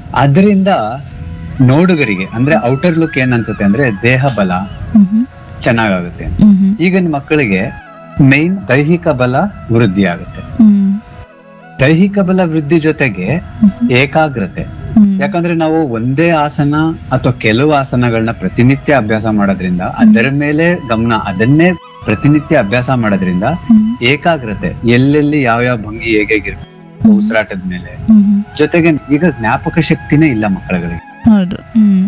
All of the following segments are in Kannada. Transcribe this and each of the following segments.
ಅದರಿಂದ ನೋಡುಗರಿಗೆ ಅಂದ್ರೆ ಔಟರ್ ಲುಕ್ ಏನ್ ಅನ್ಸುತ್ತೆ ಅಂದ್ರೆ ದೇಹ ಬಲ ಹ್ಮ್ ಚೆನ್ನಾಗಾಗುತ್ತೆ ಹ್ಮ್ ಹ್ಮ್ ಈಗಿನ ಮಕ್ಕಳಿಗೆ ಮೈನ್ ದೈಹಿಕ ಬಲ ವೃದ್ಧಿ ಆಗುತ್ತೆ ಹ್ಮ್ ದೈಹಿಕ ಬಲ ವೃದ್ಧಿ ಜೊತೆಗೆ ಹ್ಮ್ ಏಕಾಗ್ರತೆ ಹ್ಮ್ ಯಾಕಂದ್ರೆ ನಾವು ಒಂದೇ ಆಸನ ಅಥವಾ ಕೆಲವು ಆಸನಗಳನ್ನ ಪ್ರತಿನಿತ್ಯ ಅಭ್ಯಾಸ ಮಾಡೋದ್ರಿಂದ ಅದರ ಮೇಲೆ ಗಮನ ಅದನ್ನೇ ಪ್ರತಿನಿತ್ಯ ಅಭ್ಯಾಸ ಮಾಡೋದ್ರಿಂದ ಹ್ಮ್ ಏಕಾಗ್ರತೆ ಎಲ್ಲೆಲ್ಲಿ ಯಾವ ಯಾವ ಭಂಗಿ ಹೇಗೆ ಹೇಗಿರ್ಬೇಕು ಉಸಿರಾಟದ ಮೇಲೆ ಹ್ಮ್ ಹ್ಮ್ ಜೊತೆಗೆ ಈಗ ಜ್ಞಾಪಕ ಶಕ್ತಿನೇ ಇಲ್ಲ ಮಕ್ಕಳುಗಳಿಗೆ ಹೌದು ಹ್ಮ್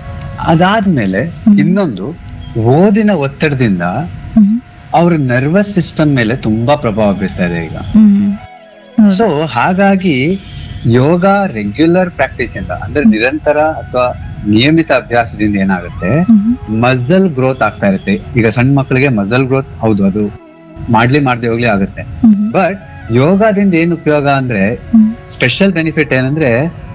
ಅದಾದ್ಮೇಲೆ ಇನ್ನೊಂದು ಓದಿನ ಒತ್ತಡದಿಂದ ಹ್ಮ್ ಅವ್ರ ನರ್ವಸ್ ಸಿಸ್ಟಮ್ ಮೇಲೆ ತುಂಬಾ ಪ್ರಭಾವ ಬೀರ್ತಾ ಇದೆ ಈಗ ಹ್ಮ್ ಹೌದು ಸೊ ಹಾಗಾಗಿ ಯೋಗ ರೆಗ್ಯುಲರ್ ಪ್ರಾಕ್ಟೀಸ್ ಇಂದ ಅಂದ್ರೆ ನಿರಂತರ ಅಥವಾ ನಿಯಮಿತ ಅಭ್ಯಾಸದಿಂದ ಏನಾಗುತ್ತೆ ಹ್ಮ್ ಮಸಲ್ ಗ್ರೋತ್ ಆಗ್ತಾ ಇರುತ್ತೆ ಈಗ ಸಣ್ಣ ಮಕ್ಕಳಿಗೆ ಮಸಲ್ ಗ್ರೋತ್ ಹೌದು ಅದು ಮಾಡ್ಲಿ ಮಾಡ್ದೆ ಹೋಗ್ಲಿ ಆಗುತ್ತೆ ಹ್ಮ್ ಬಟ್ ಯೋಗದಿಂದ ಏನ್ ಉಪಯೋಗ ಅಂದ್ರೆ ಹ್ಮ್ ಸ್ಪೆಷಲ್ ಬೆನಿಫಿಟ್ ಏನಂದ್ರೆ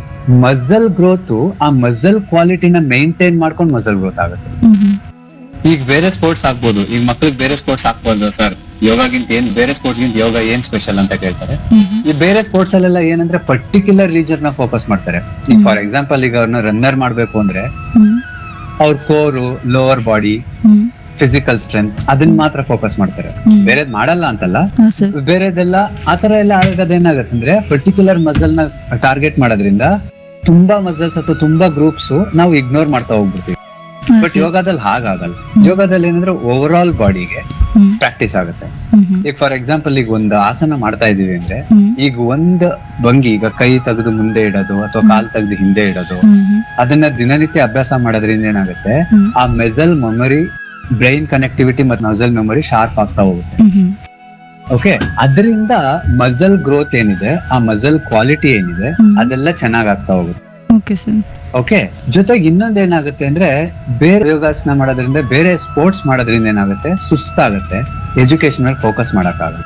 ಮಸಲ್ ಗ್ರೋತ್ ಆ ಮಸಲ್ ಕ್ವಾಲಿಟಿನ ಮೇಂಟೈನ್ ಮಾಡ್ಕೊಂಡು ಮಸಲ್ ಗ್ರೋತ್ ಆಗುತ್ತೆ ಹ್ಮ್ ಹ್ಮ್ ಈಗ ಬೇರೆ ಸ್ಪೋರ್ಟ್ಸ್ ಆಗ್ಬೋದು ಈಗ ಮಕ್ಳಿಗೆ ಬೇರೆ ಸ್ಪೋರ್ಟ್ಸ್ ಹಾಕ್ಬೋದು ಸರ್ ಯೋಗಗಿಂತ ಏನ್ ಬೇರೆ ಸ್ಪೋರ್ಟ್ಸ್ ಗಿಂತ ಯೋಗ ಏನ್ ಸ್ಪೆಷಲ್ ಅಂತ ಕೇಳ್ತಾರೆ ಹ್ಮ್ ಈ ಬೇರೆ ಸ್ಪೋರ್ಟ್ಸ್ ಅಲ್ಲೆಲ್ಲ ಏನಂದ್ರೆ ಪರ್ಟಿಕ್ಯುಲರ್ ರೀಜನ್ ನ ಫೋಕಸ್ ಮಾಡ್ತಾರೆ ಈಗ ಫಾರ್ ಎಕ್ಸಾಂಪಲ್ ಈಗ ಅವ್ರನ್ನ ರನ್ನರ್ ಮಾಡ್ಬೇಕು ಅಂದ್ರೆ ಹ್ಮ್ ಅವ್ರ ಕೋರು ಲೋವರ್ ಬಾಡಿ ಹ್ಮ್ ಫಿಸಿಕಲ್ ಸ್ಟ್ರೆಂತ್ ಅದನ್ನ ಮಾತ್ರ ಫೋಕಸ್ ಮಾಡ್ತಾರೆ ಹ್ಮ್. ಬೇರೆದ್ ಮಾಡಲ್ಲ ಅಂತಲ್ಲ ಹಾ ಸರ್ ಬೇರೆದೆಲ್ಲ ಆತರ ಎಲ್ಲ ಆಗೋದೇನಾಗತ್ತೆ ಅಂದ್ರೆ ಪರ್ಟಿಕ್ಯುಲರ್ ಮಸಲ್ ನ ಟಾರ್ಗೆಟ್ ಮಾಡೋದ್ರಿಂದ ತುಂಬಾ ಮಸಲ್ಸ್ ಅಥವಾ ತುಂಬಾ ಗ್ರೂಪ್ಸ್ ನಾವು ಇಗ್ನೋರ್ ಮಾಡ್ತಾ ಹೋಗ್ಬಿಡ್ತೀವಿ ಹಾ ಬಟ್ ಸರ್ ಯೋಗದಲ್ಲಿ ಹಾಗಾಗಲ್ಲ ಯೋಗದಲ್ಲಿ ಏನಂದ್ರೆ ಓವರ್ ಆಲ್ ಬಾಡಿಗೆ ಹ್ಮ್ ಪ್ರಾಕ್ಟೀಸ್ ಆಗುತ್ತೆ ಹ್ಮ್ ಹ್ಮ್ ಈಗ ಫಾರ್ ಎಕ್ಸಾಂಪಲ್ ಈಗ ಒಂದು ಆಸನ ಮಾಡ್ತಾ ಇದೀವಿ ಅಂದ್ರೆ ಹ್ಮ್ ಈಗ ಒಂದ್ ಭಂಗಿ ಈಗ ಕೈ ತೆಗೆದು ಮುಂದೆ ಇಡೋದು ಅಥವಾ ಕಾಲ್ ತೆಗೆದು ಹಿಂದೆ ಇಡೋದು ಹ್ಮ್ ಹ್ಮ್ ಅದನ್ನ ದಿನನಿತ್ಯ ಅಭ್ಯಾಸ ಮಾಡೋದ್ರಿಂದ ಏನಾಗುತ್ತೆ ಹ್ಮ್. ಆ ಮೆಸಲ್ ಮೆಮೊರಿ ಬ್ರೈನ್ ಕನೆಕ್ಟಿವಿಟಿ ಮತ್ತು ಮಸಲ್ ಮೆಮೊರಿ ಶಾರ್ಪ್ ಆಗ್ತಾ ಹೋಗುತ್ತೆ ಹ್ಮ್ ಹ್ಮ್ ಓಕೆ ಅದರಿಂದ ಮಸಲ್ ಗ್ರೋತ್ ಏನಿದೆ ಆ ಮಸಲ್ ಕ್ವಾಲಿಟಿ ಏನಿದೆ ಹ್ಮ್. ಅದೆಲ್ಲ ಚೆನ್ನಾಗ್ ಆಗ್ತಾ ಹೋಗುತ್ತೆ ಓಕೆ ಸರ್ ಓಕೆ ಜೊತೆಗೆ ಇನ್ನೊಂದ್ ಏನಾಗುತ್ತೆ ಅಂದ್ರೆ ಬೇರೆ ಯೋಗಾಸನ ಮಾಡೋದ್ರಿಂದ ಬೇರೆ ಸ್ಪೋರ್ಟ್ಸ್ ಮಾಡೋದ್ರಿಂದ ಏನಾಗುತ್ತೆ ಸುಸ್ತಾಗುತ್ತೆ ಎಜುಕೇಶನ್ ಮೇಲೆ ಫೋಕಸ್ ಮಾಡಕ್ಕಾಗಲ್ಲ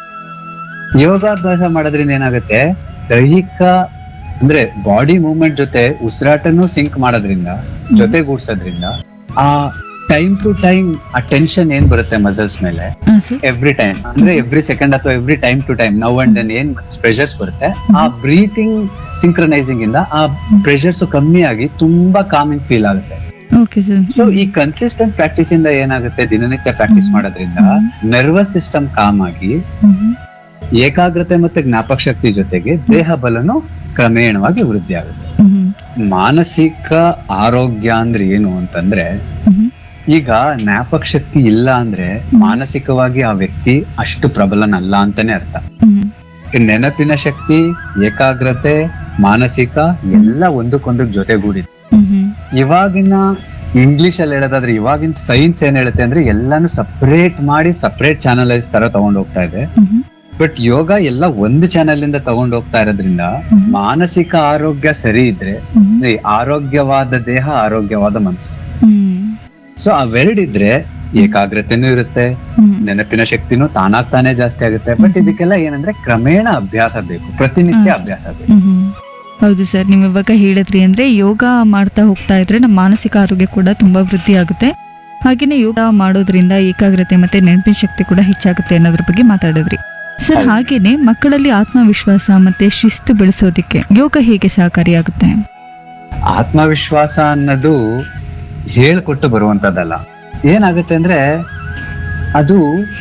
ಯೋಗಾಭ್ಯಾಸ ಮಾಡೋದ್ರಿಂದ ಏನಾಗುತ್ತೆ ದೈಹಿಕ ಅಂದ್ರೆ ಬಾಡಿ ಮೂವ್ಮೆಂಟ್ ಜೊತೆ ಉಸಿರಾಟನು ಸಿಂಕ್ ಮಾಡೋದ್ರಿಂದ ಜೊತೆಗೂಡ್ಸೋದ್ರಿಂದ ಆ ಟೈಮ್ ಟು ಟೈಮ್ ಆ ಟೆನ್ಷನ್ ಏನ್ ಬರುತ್ತೆ ಮಸಲ್ಸ್ ಮೇಲೆ ಹಾ ಸರ್ ಎವ್ರಿ ಟೈಮ್ ಅಂದ್ರೆ ಎವ್ರಿ ಸೆಕೆಂಡ್ ಅಥವಾ every time to time now and then ಏನ್ ಪ್ರೆಷರ್ಸ್ ಬರುತ್ತೆ ಆ ಬ್ರೀತಿಂಗ್ ಸಿಂಕ್ರನೈಸಿಂಗ್ ಇಂದ ಆ ಪ್ರೆಷರ್ಸ್ ಕಮ್ಮಿ ಆಗಿ ತುಂಬಾ ಕಾಮಿಂಗ್ ಫೀಲ್ ಆಗುತ್ತೆ ಓಕೆ ಸರ್ ಸೊ ಈ ಕನ್ಸಿಸ್ಟೆಂಟ್ ಪ್ರಾಕ್ಟೀಸ್ ಇಂದ ಏನಾಗುತ್ತೆ ದಿನನಿತ್ಯ ಪ್ರಾಕ್ಟೀಸ್ ಮಾಡೋದ್ರಿಂದ ನರ್ವಸ್ ಸಿಸ್ಟಮ್ ಕಾಮ್ ಆಗಿ ಹ್ಮ್ ಏಕಾಗ್ರತೆ ಮತ್ತೆ ಜ್ಞಾಪಕ ಶಕ್ತಿ ಜೊತೆಗೆ ದೇಹ ಬಲನು ಕ್ರಮೇಣವಾಗಿ ವೃದ್ಧಿ ಆಗುತ್ತೆ ಹ್ಮ್ ಮಾನಸಿಕ ಆರೋಗ್ಯ ಅಂದ್ರೆ ಏನು ಅಂತಂದ್ರೆ ಹ್ಮ್ ಈಗ ಜ್ಞಾಪಕ ಶಕ್ತಿ ಇಲ್ಲ ಅಂದ್ರೆ ಮಾನಸಿಕವಾಗಿ ಆ ವ್ಯಕ್ತಿ ಅಷ್ಟು ಪ್ರಬಲನಲ್ಲ ಅಂತಾನೆ ಅರ್ಥ ಹ್ಮ್ ಈ ನೆನಪಿನ ಶಕ್ತಿ ಏಕಾಗ್ರತೆ ಮಾನಸಿಕ ಎಲ್ಲ ಒಂದಕ್ಕೊಂದು ಜೊತೆಗೂಡಿದೆ ಹ್ಮ್ ಹ್ಮ್ ಇವಾಗಿನ ಇಂಗ್ಲಿಷ್ ಅಲ್ಲಿ ಹೇಳೋದಾದ್ರೆ ಇವಾಗಿನ ಸೈನ್ಸ್ ಏನ್ ಹೇಳುತ್ತೆ ಅಂದ್ರೆ ಎಲ್ಲಾನು ಸಪರೇಟ್ ಮಾಡಿ ಸಪರೇಟ್ ಚಾನಲೈಸ್ ತರ ತಗೊಂಡ್ ಹೋಗ್ತಾ ಇದೆ ಹ್ಮ್ ಬಟ್ ಯೋಗ ಎಲ್ಲ ಒಂದು ಚಾನಲ್ ಇಂದ ತಗೊಂಡ್ ಹೋಗ್ತಾ ಇರೋದ್ರಿಂದ ಮಾನಸಿಕ ಆರೋಗ್ಯ ಸರಿ ಇದ್ರೆ ಹ್ಮ್ ಈ ಆರೋಗ್ಯವಾದ ದೇಹ ಆರೋಗ್ಯವಾದ ಮನಸ್ಸು ಹ್ಮ್ ಸೊ ಅವೆರಡಿದ್ರೆ ಏಕಾಗ್ರತೆನೂ ಇರುತ್ತೆ ಹ್ಮ್ ನೆನಪಿನ ಶಕ್ತಿನೂ ತಾನಾಗ್ ತಾನೇ ಜಾಸ್ತಿ ಆಗುತ್ತೆ ಬಟ್ ಇದಕ್ಕೆಲ್ಲ ಏನಂದ್ರೆ ಕ್ರಮೇಣ ಅಭ್ಯಾಸ ಬೇಕು ಪ್ರತಿನಿತ್ಯ ಹಾ. ಅಭ್ಯಾಸ ಬೇಕು ಹ್ಮ್ ಹ್ಮ್. ಹೌದು ಸರ್ ನೀವು ಇವಾಗ ಹೇಳಿದ್ರಿ ಅಂದ್ರೆ ಯೋಗ ಮಾಡ್ತಾ ಹೋಗ್ತಾ ಇದ್ರೆ ನಮ್ಮ ಮಾನಸಿಕ ಆರೋಗ್ಯ ಕೂಡ ತುಂಬಾ ವೃದ್ಧಿ ಆಗುತ್ತೆ ಹಾಗೇನೆ ಯೋಗ ಮಾಡೋದ್ರಿಂದ ಏಕಾಗ್ರತೆ ಮತ್ತೆ ನೆನಪಿನ ಶಕ್ತಿ ಕೂಡ ಹೆಚ್ಚಾಗುತ್ತೆ ಅನ್ನೋದ್ರ ಬಗ್ಗೆ ಮಾತಾಡಿದ್ರಿ ಸರ್ ಹೌದು. ಹಾಗೇನೆ ಮಕ್ಕಳಲ್ಲಿ ಆತ್ಮವಿಶ್ವಾಸ ಮತ್ತೆ ಶಿಸ್ತು ಬೆಳೆಸೋದಿಕ್ಕೆ ಯೋಗ ಹೇಗೆ ಸಹಕಾರಿಯಾಗುತ್ತೆ ಆತ್ಮವಿಶ್ವಾಸ ಅನ್ನೋದು ಹೇಳ್ಕೊಟ್ಟು ಬರುವಂತದ್ದಲ್ಲ ಏನಾಗುತ್ತೆ ಅಂದ್ರೆ ಅದು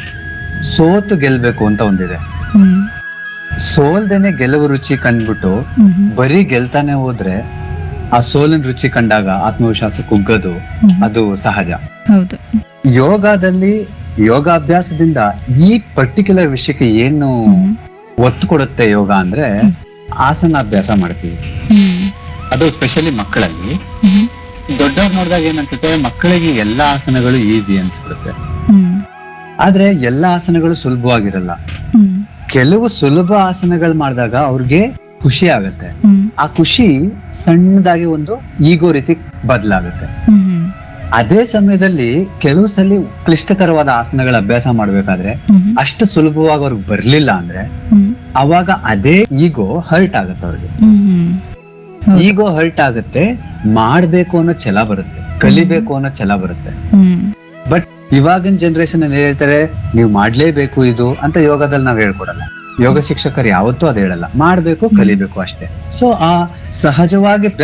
ಸೋತು ಗೆಲ್ಬೇಕು ಅಂತ ಒಂದಿದೆ ಹ್ಮ್ ಸೋಲ್ದೇನೆ ಗೆಲುವು ರುಚಿ ಕಂಡ್ಬಿಟ್ಟು ಹ್ಮ್ ಹ್ಮ್. ಬರೀ ಗೆಲ್ತಾನೆ ಹೋದ್ರೆ ಆ ಸೋಲಿನ ರುಚಿ ಕಂಡಾಗ ಆತ್ಮವಿಶ್ವಾಸ ಕುಗ್ಗೋದು ಹ್ಮ್. ಅದು ಸಹಜ ಹೌದು ಯೋಗದಲ್ಲಿ ಯೋಗಾಭ್ಯಾಸದಿಂದ ಈ ಪರ್ಟಿಕ್ಯುಲರ್ ವಿಷಯಕ್ಕೆ ಏನು ಹ್ಮ್. ಒತ್ತು ಕೊಡುತ್ತೆ ಯೋಗ ಅಂದ್ರೆ ಆಸನಾಭ್ಯಾಸ ಮಾಡ್ತೀವಿ ಹ್ಮ್ ಅದು ಸ್ಪೆಷಲಿ ಮಕ್ಕಳಲ್ಲಿ ಹ್ಮ್ ದೊಡ್ಡವ್ರು ನೋಡಿದಾಗ ಏನನ್ಸುತ್ತೆ ಮಕ್ಕಳಿಗೆ ಎಲ್ಲಾ ಆಸನಗಳು ಈಸಿ ಅನ್ಸ್ಬಿಡುತ್ತೆ ಹ್ಮ್ ಆದ್ರೆ ಎಲ್ಲಾ ಆಸನಗಳು ಸುಲಭವಾಗಿರಲ್ಲ ಹ್ಮ್ ಕೆಲವು ಸುಲಭ ಆಸನಗಳು ಮಾಡಿದಾಗ ಅವ್ರಿಗೆ ಖುಷಿ ಆಗುತ್ತೆ ಹ್ಮ್ ಆ ಖುಷಿ ಸಣ್ಣದಾಗಿ ಒಂದು ಈಗೋ ರೀತಿ ಬದಲಾಗುತ್ತೆ ಹ್ಮ್ ಹ್ಮ್ ಅದೇ ಸಮಯದಲ್ಲಿ ಕೆಲವು ಸಲ ಕ್ಲಿಷ್ಟಕರವಾದ ಆಸನಗಳ ಅಭ್ಯಾಸ ಮಾಡ್ಬೇಕಾದ್ರೆ ಹ್ಮ್ ಅಷ್ಟು ಸುಲಭವಾಗಿ ಅವ್ರಿಗೆ ಬರ್ಲಿಲ್ಲ ಅಂದ್ರೆ ಹ್ಮ್ ಅವಾಗ ಅದೇ ಈಗೋ ಹರ್ಟ್ ಆಗುತ್ತೆ ಅವ್ರಿಗೆ ಹ್ಮ್ ಹ್ಮ್ ಹೌದು. ಈಗೋ ಹರ್ಟ್ ಆಗುತ್ತೆ ಮಾಡ್ಬೇಕು ಅನ್ನೋ ಛಲ ಬರುತ್ತೆ ಕಲಿಬೇಕು ಅನ್ನೋ ಛಲ ಬರುತ್ತೆ ಹ್ಮ್ ಬಟ್ ಇವಾಗಿನ ಜನರೇಷನ್ ಅಲ್ಲಿ ಹೇಳ್ತಾರೆ ನೀವು ಮಾಡ್ಲೇಬೇಕು ಇದು ಅಂತ ಯೋಗದಲ್ಲಿ ನಾವ್ ಹೇಳ್ಕೊಡಲ್ಲ ಯೋಗ ಶಿಕ್ಷಕರು ಯಾವತ್ತೂ ಅದ್ ಹೇಳಲ್ಲ ಮಾಡ್ಬೇಕು ಕಲಿಬೇಕು ಅಷ್ಟೇ ಸೊ ಆ ಸಹಜವಾಗಿ